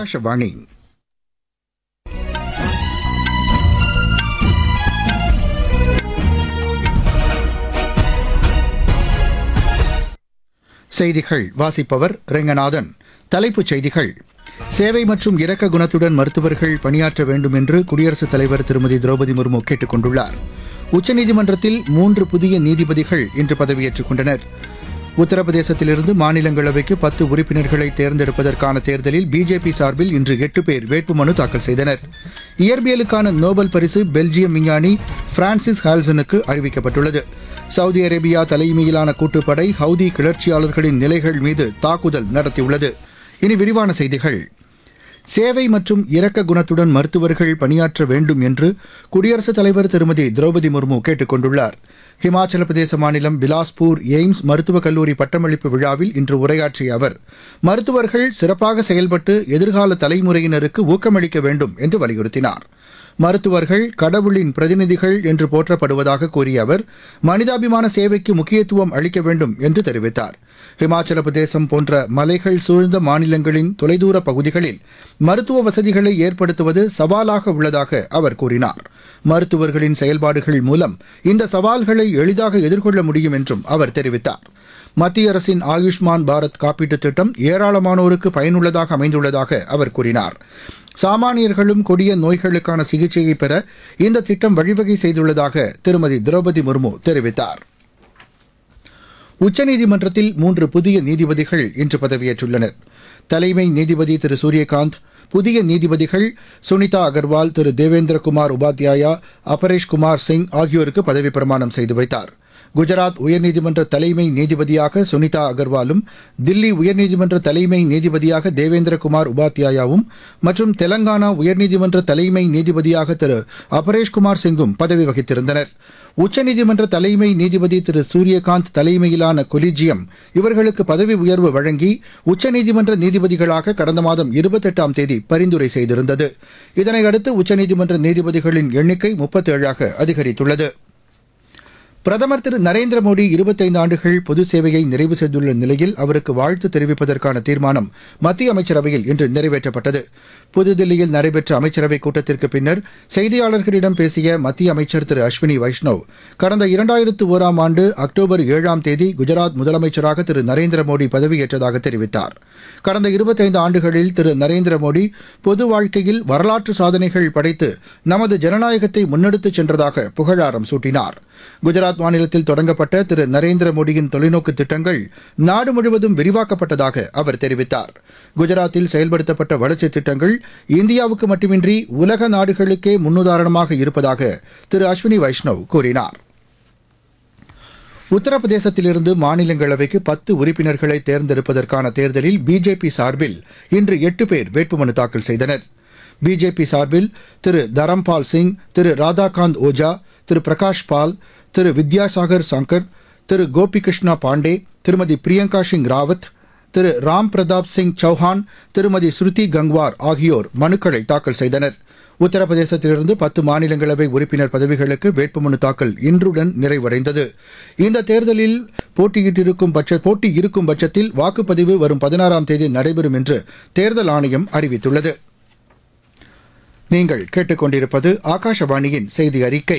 ஆகாஷவாணி செய்திகள் வாசிப்பவர் ரெங்கநாதன் தலைப்புச் செய்திகள் சேவை மற்றும் இரக்க குணத்துடன் மருத்துவர்கள் பணியாற்ற வேண்டும் என்று குடியரசுத் தலைவர் திருமதி திரௌபதி முர்மு கேட்டுக் கொண்டுள்ளார் உச்சநீதிமன்றத்தில் மூன்று புதிய நீதிபதிகள் இன்று பதவியேற்றுக் கொண்டனர் உத்தரப்பிரதேசத்திலிருந்து மாநிலங்களவைக்கு பத்து உறுப்பினர்களை தேர்ந்தெடுப்பதற்கான தேர்தலில் பிஜேபி சார்பில் இன்று எட்டு பேர் வேட்புமனு தாக்கல் செய்தனர் இயற்பியலுக்கான நோபல் பரிசு பெல்ஜியம் விஞ்ஞானி பிரான்சிஸ் ஹால்சனுக்கு அறிவிக்கப்பட்டுள்ளது சவுதி அரேபியா தலைமையிலான கூட்டுப்படை ஹவுதி கிளர்ச்சியாளர்களின் நிலைகள் மீது தாக்குதல் நடத்தியுள்ளது இனி விரிவான செய்திகள் சேவை மற்றும் இரக்க குணத்துடன் மருத்துவர்கள் பணியாற்ற வேண்டும் என்று குடியரசுத் தலைவர் திருமதி திரௌபதி முர்மு கேட்டுக் கொண்டுள்ளார் ஹிமாச்சல பிரதேச மாநிலம் பிலாஸ்பூர் எய்ம்ஸ் மருத்துவக் கல்லூரி பட்டமளிப்பு விழாவில் இன்று உரையாற்றிய அவர் மருத்துவர்கள் சிறப்பாக செயல்பட்டு எதிர்கால தலைமுறையினருக்கு ஊக்கமளிக்க வேண்டும் என்று வலியுறுத்தினார் மருத்துவர்கள் கடவுளின் பிரதிநிதிகள் என்று போற்றப்படுவதாக கூறிய அவர் மனிதாபிமான சேவைக்கு முக்கியத்துவம் அளிக்க வேண்டும் என்று தெரிவித்தார் ஹிமாச்சல பிரதேசம் போன்ற மலைகள் சூழ்ந்த மாநிலங்களின் தொலைதூர பகுதிகளில் மருத்துவ வசதிகளை ஏற்படுத்துவது சவாலாக உள்ளதாக அவர் கூறினார் மருத்துவர்களின் செயல்பாடுகள் மூலம் இந்த சவால்களை எளிதாக எதிர்கொள்ள முடியும் என்றும் அவர் தெரிவித்தார் மத்திய அரசின் ஆயுஷ்மான் பாரத் காப்பீட்டுத் திட்டம் ஏராளமானோருக்கு பயனுள்ளதாக அமைந்துள்ளதாக அவர் கூறினார் சாமானியர்களும் கொடிய நோய்களுக்கான சிகிச்சையை பெற இந்த திட்டம் வழிவகை செய்துள்ளதாக திருமதி திரௌபதி முர்மு தெரிவித்தார் உச்சநீதிமன்றத்தில் மூன்று புதிய நீதிபதிகள் இன்று பதவியேற்றுள்ளனர் தலைமை நீதிபதி திரு சூரியகாந்த் புதிய நீதிபதிகள் சுனிதா அகர்வால் திரு தேவேந்திரகுமார் உபாத்யாயா அபரேஷ் குமார் சிங் ஆகியோருக்கு பதவிப் பிரமாணம் செய்து வைத்தார் குஜராத் உயர்நீதிமன்ற தலைமை நீதிபதியாக சுனிதா அகர்வாலும் தில்லி உயர்நீதிமன்ற தலைமை நீதிபதியாக தேவேந்திரகுமார் உபாத்யாயாவும் மற்றும் தெலங்கானா உயர்நீதிமன்ற தலைமை நீதிபதியாக திரு அபரேஷ்குமார் சிங்கும் பதவி வகித்திருந்தனர் உச்சநீதிமன்ற தலைமை நீதிபதி திரு சூரியகாந்த் தலைமையிலான கொலிஜியம் இவர்களுக்கு பதவி உயர்வு வழங்கி உச்சநீதிமன்ற நீதிபதிகளாக கடந்த மாதம் இருபத்தெட்டாம் தேதி பரிந்துரை செய்திருந்தது இதனையடுத்து உச்சநீதிமன்ற நீதிபதிகளின் எண்ணிக்கை முப்பத்தேழாக அதிகரித்துள்ளது பிரதமர் திரு நரேந்திர மோடி இருபத்தைந்து ஆண்டுகள் பொது சேவையை நிறைவு செய்துள்ள நிலையில் அவருக்கு வாழ்த்து தெரிவிப்பதற்கான தீர்மானம் மத்திய அமைச்சரவையில் இன்று நிறைவேற்றப்பட்டது புதுதில்லியில் நடைபெற்ற அமைச்சரவைக் கூட்டத்திற்கு பின்னர் செய்தியாளர்களிடம் பேசிய மத்திய அமைச்சர் திரு அஸ்வினி வைஷ்ணவ் கடந்த இரண்டாயிரத்து ஓராம் ஆண்டு அக்டோபர் ஏழாம் தேதி குஜராத் முதலமைச்சராக திரு நரேந்திர மோடி பதவியேற்றதாக தெரிவித்தார் கடந்த இருபத்தைந்து ஆண்டுகளில் திரு நரேந்திர மோடி பொது வாழ்க்கையில் வரலாற்று சாதனைகள் படைத்து நமது ஜனநாயகத்தை முன்னெடுத்துச் சென்றதாக புகழாரம் சூட்டினார் குஜராத் மாநிலத்தில் தொடங்கப்பட்ட திரு நரேந்திர மோடியின் தொலைநோக்கு திட்டங்கள் நாடு முழுவதும் விரிவாக்கப்பட்டதாக அவர் தெரிவித்தார் குஜராத்தில் செயல்படுத்தப்பட்ட வளர்ச்சித் திட்டங்கள் இந்தியாவுக்கு மட்டுமின்றி உலக நாடுகளுக்கே முன்னுதாரணமாக இருப்பதாக திரு அஸ்வினி வைஷ்ணவ் கூறினார் உத்தரப்பிரதேசத்திலிருந்து மாநிலங்களவைக்கு பத்து உறுப்பினர்களை தேர்ந்தெடுப்பதற்கான தேர்தலில் பிஜேபி சார்பில் இன்று எட்டு பேர் வேட்புமனு தாக்கல் செய்தனர் பிஜேபி சார்பில் திரு தரம்பால் சிங் திரு ராதாகாந்த் ஓஜா திரு பிரகாஷ் பால் திரு வித்யாசாகர் சங்கர் திரு கோபிகிருஷ்ணா பாண்டே திருமதி பிரியங்கா சிங் ராவத் திரு ராம் பிரதாப் சிங் சௌஹான் திருமதி ஸ்ருதி கங்வார் ஆகியோர் மனுக்களை தாக்கல் செய்தனர் உத்தரப்பிரதேசத்திலிருந்து பத்து மாநிலங்களவை உறுப்பினர் பதவிகளுக்கு வேட்புமனு தாக்கல் இன்றுடன் நிறைவடைந்தது இந்த தேர்தலில் போட்டியிட்டிருக்கும் பட்ச போட்டி இருக்கும் பட்சத்தில் வாக்குப்பதிவு வரும் பதினாறாம் தேதி நடைபெறும் என்று தேர்தல் ஆணையம் அறிவித்துள்ளது நீங்கள் கேட்டுக்கொண்டிருப்பது ஆகாஷவாணியின் செய்தி அறிக்கை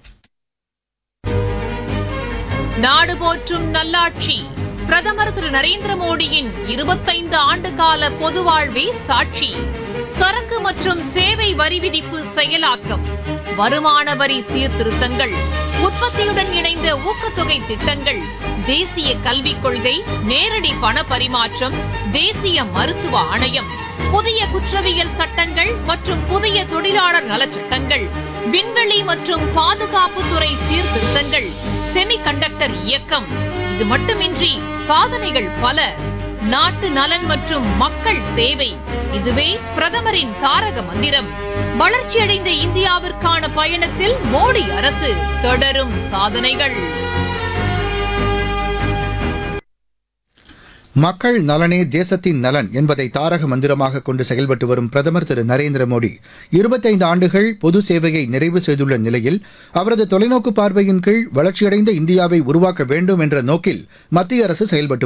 நாடு போற்றும் நல்லாட்சி பிரதமர் திரு நரேந்திர மோடியின் இருபத்தைந்து ஆண்டு கால பொது வாழ்வே சாட்சி சரக்கு மற்றும் சேவை வரி விதிப்பு செயலாக்கம் வருமான வரி சீர்திருத்தங்கள் உற்பத்தியுடன் இணைந்த ஊக்கத்தொகை திட்டங்கள் தேசிய கல்விக் கொள்கை நேரடி பண பரிமாற்றம் தேசிய மருத்துவ ஆணையம் புதிய குற்றவியல் சட்டங்கள் மற்றும் புதிய தொழிலாளர் நலச் சட்டங்கள் விண்வெளி மற்றும் பாதுகாப்புத்துறை சீர்திருத்தங்கள் செமிகண்டக்டர் இயக்கம் இது மட்டுமின்றி சாதனைகள் பல நாட்டு நலன் மற்றும் மக்கள் சேவை இதுவே பிரதமரின் தாரக மந்திரம் வளர்ச்சியடைந்த இந்தியாவிற்கான பயணத்தில் மோடி அரசு தொடரும் சாதனைகள் மக்கள் நலனே தேசத்தின் நலன் என்பதை தாரக மந்திரமாக கொண்டு செயல்பட்டு வரும் பிரதமர் திரு நரேந்திர மோடி இருபத்தைந்து ஆண்டுகள் பொது சேவையை நிறைவு செய்துள்ள நிலையில் அவரது தொலைநோக்கு பார்வையின் கீழ் வளர்ச்சியடைந்த இந்தியாவை உருவாக்க வேண்டும் என்ற நோக்கில் மத்திய அரசு செயல்பட்டு